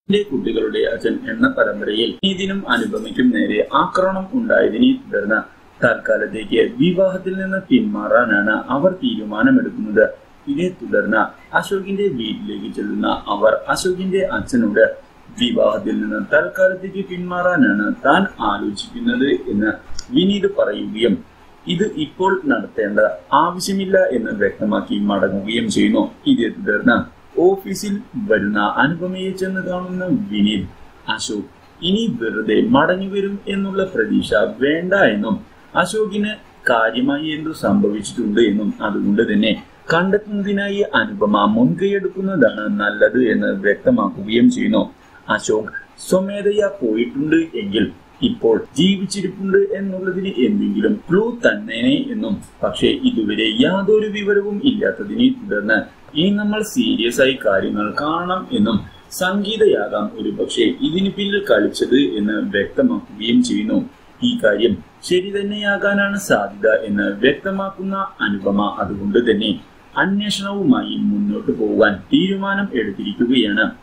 എന്റെ കുട്ടികളുടെ അച്ഛൻ എന്ന പരമ്പരയിൽ നീതിനും അനുപമയ്ക്കും നേരെ ആക്രമണം ഉണ്ടായതിനെ തുടർന്ന് തൽക്കാലത്തേക്ക് വിവാഹത്തിൽ നിന്ന് പിന്മാറാനാണ് അവർ തീരുമാനമെടുക്കുന്നത് ഇതേ തുടർന്ന് അശോകിന്റെ വീട്ടിലേക്ക് ചെല്ലുന്ന അവർ അശോകിന്റെ അച്ഛനോട് വിവാഹത്തിൽ നിന്ന് തൽക്കാലത്തേക്ക് പിന്മാറാനാണ് താൻ ആലോചിക്കുന്നത് എന്ന് വിനീത് പറയുകയും ഇത് ഇപ്പോൾ നടത്തേണ്ട ആവശ്യമില്ല എന്ന് വ്യക്തമാക്കി മടങ്ങുകയും ചെയ്യുന്നു ഇതേ തുടർന്ന് ഓഫീസിൽ വരുന്ന അനുപമയെ ചെന്ന് കാണുന്ന വിനീത് അശോക് ഇനി വെറുതെ മടങ്ങി വരും എന്നുള്ള പ്രതീക്ഷ വേണ്ട എന്നും അശോകിന് കാര്യമായി എന്തു സംഭവിച്ചിട്ടുണ്ട് എന്നും അതുകൊണ്ട് തന്നെ കണ്ടെത്തുന്നതിനായി അനുപമ മുൻകൈയെടുക്കുന്നതാണ് നല്ലത് എന്ന് വ്യക്തമാക്കുകയും ചെയ്യുന്നു അശോക് സ്വമേധയാ പോയിട്ടുണ്ട് എങ്കിൽ ഇപ്പോൾ ജീവിച്ചിരിപ്പുണ്ട് എന്നുള്ളതിന് എന്തെങ്കിലും ക്ലൂ തന്നേനെ എന്നും പക്ഷേ ഇതുവരെ യാതൊരു വിവരവും ഇല്ലാത്തതിനെ തുടർന്ന് ഇനി നമ്മൾ സീരിയസ് ആയി കാര്യങ്ങൾ കാണണം എന്നും സംഗീതയാകാം ഒരു പക്ഷേ ഇതിന് പിന്നിൽ കളിച്ചത് എന്ന് വ്യക്തമാക്കുകയും ചെയ്യുന്നു ഈ കാര്യം ശരി തന്നെയാകാനാണ് സാധ്യത എന്ന് വ്യക്തമാക്കുന്ന അനുപമ അതുകൊണ്ട് തന്നെ അന്വേഷണവുമായി മുന്നോട്ട് പോകാൻ തീരുമാനം എടുത്തിരിക്കുകയാണ്